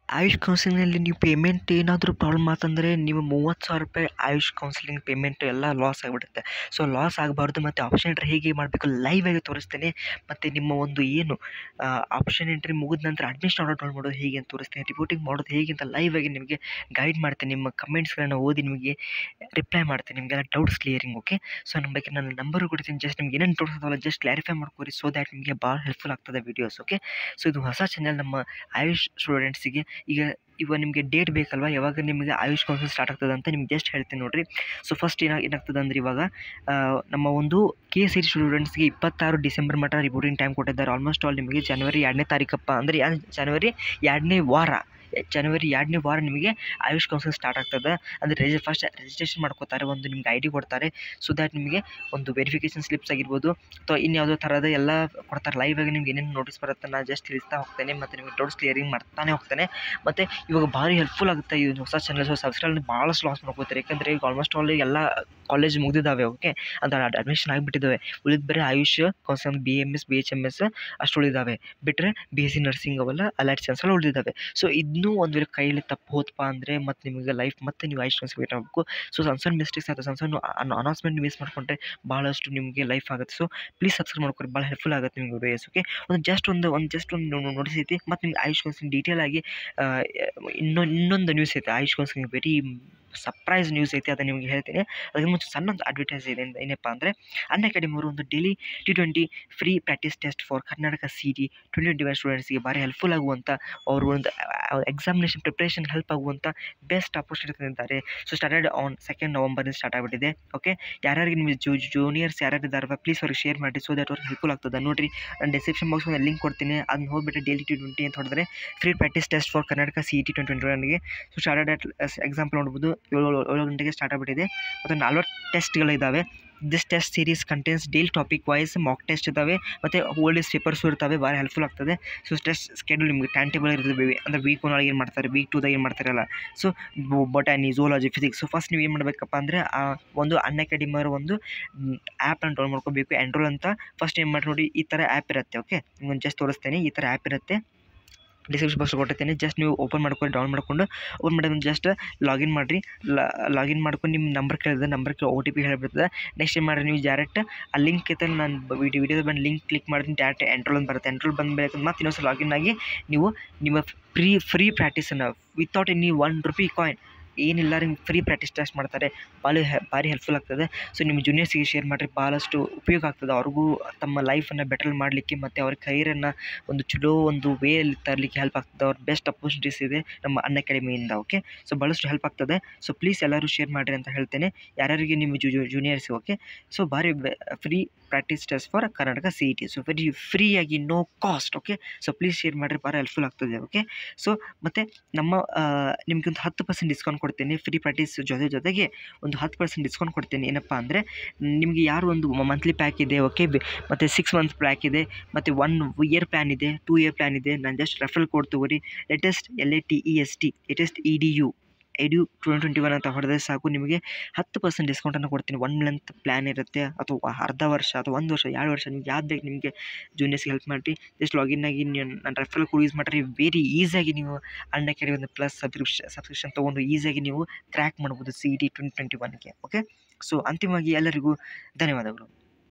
ಆಯುಷ್ ಕೌನ್ಸಿಲಿಂಗ್ನಲ್ಲಿ ನೀವು ಪೇಮೆಂಟ್ ಏನಾದರೂ ಪ್ರಾಬ್ಲಮ್ ಆತಂದರೆ ನೀವು ಮೂವತ್ತು ಸಾವಿರ ರೂಪಾಯಿ ಆಯುಷ್ ಕೌನ್ಸಿಲಿಂಗ್ ಪೇಮೆಂಟ್ ಎಲ್ಲ ಲಾಸ್ ಆಗಿಬಿಡುತ್ತೆ ಸೊ ಲಾಸ್ ಆಗಬಾರ್ದು ಮತ್ತು ಆಪ್ಷನ್ ಎಂಟ್ರಿ ಹೇಗೆ ಮಾಡಬೇಕು ಲೈವ್ ಆಗಿ ತೋರಿಸ್ತೇನೆ ಮತ್ತು ನಿಮ್ಮ ಒಂದು ಏನು ಆಪ್ಷನ್ ಎಂಟ್ರಿ ಮುಗಿದ ನಂತರ ಅಡ್ಮಿಷನ್ ಆರ್ಡರ್ ಡೌನ್ ಮಾಡೋದು ಹೇಗೆ ಅಂತ ತೋರಿಸ್ತೇನೆ ರಿಪೋರ್ಟಿಂಗ್ ಮಾಡೋದು ಹೇಗೆ ಅಂತ ಲೈವ್ ಆಗಿ ನಿಮಗೆ ಗೈಡ್ ಮಾಡ್ತೇನೆ ನಿಮ್ಮ ಕಮೆಂಟ್ಸ್ಗಳನ್ನು ಓದಿ ನಿಮಗೆ ರಿಪ್ಲೈ ಮಾಡ್ತೇನೆ ನಿಮಗೆಲ್ಲ ಡೌಟ್ಸ್ ಕ್ಲಿಯರಿಂಗ್ ಓಕೆ ಸೊ ನಮ್ಮ ಬಗ್ಗೆ ನನ್ನ ನಂಬರು ಕೊಡ್ತೀನಿ ಜಸ್ಟ್ ನಿಮ್ಗೆ ಏನೇನು ಡೌಟ್ಸ್ ಅದಾವಲ್ಲ ಜಸ್ಟ್ ಕ್ಲಾರಿಫೈ ಮಾಡ್ಕೊರಿ ಸೊ ದ್ಯಾಟ್ ನಿಮಗೆ ಭಾಳ ಹೆಲ್ಪ್ಫುಲ್ ಆಗ್ತದೆ ವೀಡಿಯೋಸ್ ಓಕೆ ಸೊ ಇದು ಹೊಸ ಚಾನಲ್ ನಮ್ಮ ಆಯುಷ್ ಸ್ಟೂಡೆಂಟ್ಸಿಗೆ ಈಗ ಇವಾಗ ನಿಮಗೆ ಡೇಟ್ ಬೇಕಲ್ವಾ ಯಾವಾಗ ನಿಮಗೆ ಆಯುಷ್ ಕೌನ್ಸಿಲ್ ಸ್ಟಾರ್ಟ್ ಆಗ್ತದೆ ಅಂತ ನಿಮ್ಗೆ ಜಸ್ಟ್ ಹೇಳ್ತೀನಿ ನೋಡಿರಿ ಸೊ ಫಸ್ಟ್ ಏನ ಏನಾಗ್ತದೆ ಅಂದ್ರೆ ಇವಾಗ ಆ, ನಮ್ಮ ಒಂದು ಕೆ ಸಿ ಸ್ಟೂಡೆಂಟ್ಸ್ಗೆ ಇಪ್ಪತ್ತಾರು ಡಿಸೆಂಬರ್ ಮಟ್ಟ ರಿಪೋರ್ಟಿಂಗ್ ಟೈಮ್ ಕೊಟ್ಟಿದ್ದಾರೆ ಆಲ್ಮೋಸ್ಟ್ ಆಲ್ ನಿಮಗೆ ಜನವರಿ ಎರಡನೇ ತಾರೀಕಪ್ಪ ಅಂದರೆ ಯಾ- ಜನವರಿ ಎರಡನೇ ವಾರ ಜನವರಿ ಎರಡನೇ ವಾರ ನಿಮಗೆ ಆಯುಷ್ ಕೌನ್ಸಿಲ್ ಸ್ಟಾರ್ಟ್ ಆಗ್ತದೆ ಅಂದರೆ ರಿಜಿ ಫಸ್ಟ್ ರಿಜಿಸ್ಟ್ರೇಷನ್ ಮಾಡ್ಕೋತಾರೆ ಒಂದು ನಿಮ್ಗೆ ಐ ಡಿ ಕೊಡ್ತಾರೆ ಸೊ ದ್ಯಾಟ್ ನಿಮಗೆ ಒಂದು ವೆರಿಫಿಕೇಷನ್ ಸ್ಲಿಪ್ಸ್ ಆಗಿರ್ಬೋದು ಅಥವಾ ಇನ್ಯಾವುದೋ ಥರದ ಎಲ್ಲ ಕೊಡ್ತಾರೆ ಲೈವ್ ಆಗಿ ನಿಮ್ಗೆ ಏನೇನು ನೋಟಿಸ್ ಬರುತ್ತೆ ನಾನು ಜಸ್ಟ್ ತಿಳಿಸ್ತಾ ಹೋಗ್ತೇನೆ ಮತ್ತು ನಿಮಗೆ ಡೌಟ್ಸ್ ಕ್ಲಿಯರಿಂಗ್ ಮಾಡ್ತಾನೆ ಹೋಗ್ತೇನೆ ಮತ್ತು ಇವಾಗ ಭಾರಿ ಹೆಲ್ಪ್ಫುಲ್ ಆಗುತ್ತೆ ಈ ಹೊಸ ಚಾನಲ್ ಸೊ ಸಬ್ಸ್ಕ್ರೈಬ್ ಭಾಳಷ್ಟು ಲಾಸ್ ಮಾಡ್ಕೋತಾರೆ ಯಾಕಂದರೆ ಈಗ ಆಲ್ಮೋಸ್ಟ್ ಆಲ್ ಎಲ್ಲ ಕಾಲೇಜ್ ಮುಗಿದಿದ್ದಾವೆ ಓಕೆ ಅದು ಅಡ್ಮಿಷನ್ ಆಗಿಬಿಟ್ಟಿದ್ದಾವೆ ಉಳಿದ ಬೇರೆ AYUSH counsel B M S B H M S ಅಷ್ಟು ಉಳಿದಾವೆ ಬಿಟ್ಟರೆ ಬಿ ಎಸ್ ಸಿ ನರ್ಸಿಂಗ್ ಅವೆಲ್ಲ ಅಲೈಟ್ ಸೈನ್ಸ್ ಎಲ್ಲ ಉಳಿದಿದ್ದಾವೆ ಸೊ ಇದನ್ನೂ ಒಂದು ವೇಳೆ ಕೈಯಲ್ಲಿ ತಪ್ಪು ಹೋತಪ್ಪ ಅಂದರೆ ಮತ್ತು ನಿಮಗೆ ಲೈಫ್ ಮತ್ತೆ ನೀವು ಆಯುಷ್ ಕೌನ್ಸಿಲ್ ವೇಟ್ ಆಗಬೇಕು ಸೊ ಸಣ್ಣ ಸಣ್ಣ ಮಿಸ್ಟೇಕ್ಸ್ ಆಗುತ್ತೆ ಸಣ್ಣ ಸಣ್ಣ ಅನೌನ್ಸ್ಮೆಂಟ್ ಮಿಸ್ ಮಾಡ್ಕೊಂಡ್ರೆ ಭಾಳಷ್ಟು ನಿಮಗೆ ಲೈಫ್ ಆಗುತ್ತೆ ಸೊ ಪ್ಲೀಸ್ ಸಬ್ಸ್ಕ್ರೈಬ್ ಮಾಡ್ಕೊರಿ ಭಾಳ ಹೆಲ್ಪ್ಫುಲ್ ಆಗುತ್ತೆ ನಿಮಗೆ ವಿಡಿಯೋಸ್ ಓಕೆ ಒಂದು ಜಸ್ಟ್ ಒಂದು ಒಂದು ಜಸ್ಟ್ ಒಂದು ನೋಟಿಸ್ ಐತಿ ಮತ್ತು ನಿಮ್ಗೆ ಆಯುಷ್ ಕೌನ್ಸಿಲ್ ಡೀಟೇಲ್ ಆಗಿ ಆ, ಇನ್ನೊಂದು ಇನ್ನೊಂದು ನ್ಯೂಸ್ ಐತೆ AYUSH counselling very surprise news ಐತಿ ಅದನ್ನು ನಿಮಗೆ ಹೇಳ್ತೀನಿ ಅದಕ್ಕೆ ಮುಂಚೆ ಸಣ್ಣ ಒಂದು ಅಡ್ವರ್ಟೈಸ್ ಇದೆ ಅಂತ ಏನಪ್ಪ ಅಂದರೆ ಅನ್ ಅಕಾಡೆಮಿ ಅವರು ಒಂದು daily T twenty free practice test for Karnataka C T twenty twenty one ಸ್ಟೂಡೆಂಟ್ಸ್ಗೆ ಭಾರಿ ಹೆಲ್ಪ್ಫುಲ್ ಆಗುವಂಥ ಅವರು ಒಂದು ಎಕ್ಸಾಮಿನೇಷನ್ ಪ್ರಿಪ್ರೇಷನ್ ಹೆಲ್ಪ್ ಆಗುವಂಥ ಬೆಸ್ಟ್ ಅಪರ್ಚುನಿಟಿ ತಂದಿದ್ದಾರೆ ಸೊ ಸ್ಟಾರ್ಟೆಡ್ ಆನ್ ಸೆಕೆಂಡ್ ನವಂಬರಿಂದ ಸ್ಟಾರ್ಟ್ ಆಗಿಬಿಟ್ಟಿದೆ ಓಕೆ ಯಾರ್ಯಾರಿಗೆ ನಿಮಗೆ ಜೂ ಜೂನಿಯರ್ಸ್ ಯಾರ್ಯಾರು ಇದ್ದಾರವ ಪ್ಲೀಸ್ ಅವ್ರಿಗೆ ಶೇರ್ ಮಾಡಿ ಸೊ ದಟ್ ಅವ್ರಿಗೆ ಹೆಲ್ಪ್ಫುಲ್ ಆಗ್ತದೆ ನೋಡಿರಿ ನಾನು ಡಿಸ್ಕ್ರಿಪ್ಷನ್ ಬಾಕ್ಸ್ ಒಂದು ಲಿಂಕ್ ಕೊಡ್ತೀನಿ ಅದನ್ನ ಹೋಗ್ಬಿಟ್ಟು ಡೈಲಿ ಟಿ ಟ್ವೆಂಟಿ ಅಂತ ಹೊಡೆದ್ರೆ free practice test for Karnataka C T twenty twenty ಒನ್ಗೆ ಸೊ ಸ್ಟಾರ್ಟೆಡ್ ಅಟ್ ಎಕ್ಸಾಂಪಲ್ ನೋಡ್ಬೋದು ಏಳು ಏಳು ಗಂಟೆಗೆ ಸ್ಟಾರ್ಟ್ ಆಗಿಬಿಟ್ಟಿದೆ ಮತ್ತು ನಲ್ವತ್ತು ಟೆಸ್ಟ್ಗಳಿದ್ದಾವೆ this test series contents daily topic wise mock test ಇದ್ದಾವೆ ಮತ್ತು ಓಲ್ಡೇಸ್ ಪೇಪರ್ಸು ಇರ್ತವೆ ಭಾಳ ಹೆಲ್ಪ್ಫುಲ್ ಆಗ್ತದೆ ಸೊ ಟೆಸ್ಟ್ ಸ್ಕೆಡ್ಯೂಲ್ ನಿಮಗೆ ಟೈಮ್ ಟೇಬಲ್ ಇರ್ತದೆ ಅಂದರೆ ವೀಕ್ ಒಳಗೆ ಏನು ಮಾಡ್ತಾರೆ ವೀಕ್ ಟೂದಾಗ ಏನು ಮಾಡ್ತಾರಲ್ಲ so botany zoology physics so first ನೀವು ಏನು ಮಾಡಬೇಕಪ್ಪ ಅಂದರೆ ಆ ಒಂದು ಅನ್ ಅಕಾಡೆಮಿಯವ್ರ ಒಂದು ಆ್ಯಪ್ನ ಡೌನ್ ಮಾಡ್ಕೋಬೇಕು ಆ್ಯಂಡ್ರೋಲ್ ಅಂತ ಫಸ್ಟ್ ಏನು ಮಾಡಿ ನೋಡಿ ಈ ಥರ ಆ್ಯಪ್ ಇರುತ್ತೆ ಓಕೆ ನಿಮ್ಗೆ ಜಸ್ಟ್ ತೋರಿಸ್ತೇನೆ ಈ ಥರ ಆ್ಯಪ್ ಇರುತ್ತೆ ಡಿಸ್ಕ್ರಿಪ್ಷನ್ ಬಾಕ್ಸ್ ಕೊಟ್ಟಿರ್ತೀನಿ ಜಸ್ಟ್ ನೀವು ಓಪನ್ ಮಾಡ್ಕೊಂಡು ಡೌನ್ ಮಾಡ್ಕೊಂಡು ಓಪನ್ ಮಾಡಿದ್ರೆ ಜಸ್ಟ್ ಲಾಗಿನ್ ಮಾಡಿರಿ ಲಾಗಿನ್ ಮಾಡ್ಕೊಂಡು ನಿಮ್ಮ ನಂಬರ್ ಕೇಳಿದ್ರೆ ನಂಬರ್ ಓ ಟಿ ಪಿ ಹೇಳಿಬಿಡ್ತದೆ ನೆಕ್ಸ್ಟ್ ಏನು ಮಾಡಿರಿ ನೀವು ಡೈರೆಕ್ಟ್ ಆ ಲಿಂಕ್ ಐತೆ ನಾನು ವಿಡಿಯೋ ವಿಡಿಯೋದ ಬಂದು ಲಿಂಕ್ ಕ್ಲಿಕ್ ಮಾಡ್ತೀನಿ ಡೈರೆಕ್ಟ್ ಎಂಟ್ರೋಲ್ ಅಂತ ಬರುತ್ತೆ ಎಂಟ್ರೋಲ್ ಬಂದ ಮೇಲೆ ಮತ್ತೆ ಇನ್ನೊಂದ್ಸಲ ಲಾಗಿನ್ ಆಗಿ ನೀವು ನಿಮ್ಮ ಫ್ರೀ ಫ್ರೀ ಪ್ರಾಕ್ಟೀಸನ್ನು without any one rupee coin ಏನಿಲ್ಲ ನಿಮ್ಗೆ ಫ್ರೀ ಪ್ರಾಕ್ಟೀಸ್ ಟೆಸ್ಟ್ ಮಾಡ್ತಾರೆ ಭಾಳ ಹೆ ಭಾರಿ ಹೆಲ್ಪ್ಫುಲ್ ಆಗ್ತದೆ ಸೊ ನಿಮ್ಮ ಜೂನಿಯರ್ಸಿಗೆ ಶೇರ್ ಮಾಡಿರಿ ಭಾಳಷ್ಟು ಉಪಯೋಗ ಆಗ್ತದೆ ಅವ್ರಿಗೂ ತಮ್ಮ ಲೈಫನ್ನು ಬೆಟರ್ ಮಾಡಲಿಕ್ಕೆ ಮತ್ತು ಅವ್ರ ಕೈರನ್ನು ಒಂದು ಚಲೋ ಒಂದು ವೇಯಲ್ಲಿ ತರಲಿಕ್ಕೆ ಹೆಲ್ಪ್ ಆಗ್ತದೆ ಅವ್ರ ಬೆಸ್ಟ್ ಅಪರ್ಚುನಿಟೀಸ್ ಇದೆ ನಮ್ಮ ಅನ್ ಅಕಾಡೆಮಿಯಿಂದ ಓಕೆ ಸೊ ಭಾಳಷ್ಟು ಹೆಲ್ಪ್ ಆಗ್ತದೆ ಸೊ ಪ್ಲೀಸ್ ಎಲ್ಲರೂ ಶೇರ್ ಮಾಡಿರಿ ಅಂತ ಹೇಳ್ತೇನೆ ಯಾರ್ಯಾರಿಗೆ ನಿಮ್ಮ ಜು ಜೂನಿಯರ್ಸ್ ಓಕೆ ಸೊ ಭಾರಿ free practice test for Karnataka C E T so very ಫ್ರೀಯಾಗಿ no cost okay so please share ಮಾಡಿರಿ ಭಾಳ ಹೆಲ್ಪ್ಫುಲ್ ಆಗ್ತದೆ ಓಕೆ ಸೊ ಮತ್ತು ನಮ್ಮ ನಿಮ್ಗೆ ಒಂದು ಹತ್ತು ಪರ್ಸೆಂಟ್ ಡಿಸ್ಕೌಂಟ್ ಕೊಡ್ತೀನಿ ಫ್ರೀ ಪ್ರಾಕ್ಟೀಸ್ ಜೊತೆ ಜೊತೆಗೆ ಒಂದು ಹತ್ತು ಪರ್ಸೆಂಟ್ ಡಿಸ್ಕೌಂಟ್ ಕೊಡ್ತೀನಿ ಏನಪ್ಪ ಅಂದರೆ ನಿಮಗೆ ಯಾರು ಒಂದು ಮಂತ್ಲಿ ಪ್ಯಾಕ್ ಇದೆ ಓಕೆ ಮತ್ತು ಸಿಕ್ಸ್ ಮಂತ್ಸ್ ಪ್ಯಾಕ್ ಇದೆ ಮತ್ತು ಒನ್ ಇಯರ್ ಪ್ಲ್ಯಾನ್ ಇದೆ ಟೂ ಇಯರ್ ಪ್ಲ್ಯಾನ್ ಇದೆ ನಾನು ಜಸ್ಟ್ ರೆಫರಲ್ ಕೋಡ್ ತೊಗೊರಿ latest L A T E S T latest E D U edu twenty twenty one ಅಂತ ಹೊಡೆದ್ರೆ ಸಾಕು ನಿಮಗೆ ಹತ್ತು ಪರ್ಸೆಂಟ್ ಡಿಸ್ಕೌಂಟನ್ನು ಕೊಡ್ತೀನಿ ಒನ್ ಮಂತ್ ಪ್ಲ್ಯಾನ್ ಇರುತ್ತೆ ಅಥವಾ ಅರ್ಧ ವರ್ಷ ಅಥವಾ ಒಂದು ವರ್ಷ ಎರಡು ವರ್ಷ ನಿಮ್ಗೆ ಯಾವ್ದು ಬೇಕು ನಿಮಗೆ ಜೂನಿಯರ್ಸ್ಗೆ ಹೆಲ್ಪ್ ಮಾಡಿ ಜಸ್ಟ್ ಲಾಗಿನ್ ಆಗಿ ನೀವು ನಾನು ರೆಫರಲ್ ಕೋಡ್ ಯೂಸ್ ಮಾಡಿರಿ ವೆರಿ ಈಸಿಯಾಗಿ ನೀವು ಅಣ್ಣ ಕೆರೆ ಒಂದು ಪ್ಲಸ್ ಸಬ್ಸ್ಕ್ರಿಪ್ಷನ್ ಸಬ್ಸ್ಕ್ರಿಪ್ಷನ್ ತೊಗೊಂಡು ಈಸಿಯಾಗಿ ನೀವು ಕ್ರ್ಯಾಕ್ ಮಾಡ್ಬೋದು ಸಿ ಟಿ ಟ್ವೆಂಟಿ ಟ್ವೆಂಟಿ ಒನ್ಗೆ ಓಕೆ ಸೊ ಅಂತಿಮವಾಗಿ ಎಲ್ಲರಿಗೂ ಧನ್ಯವಾದಗಳು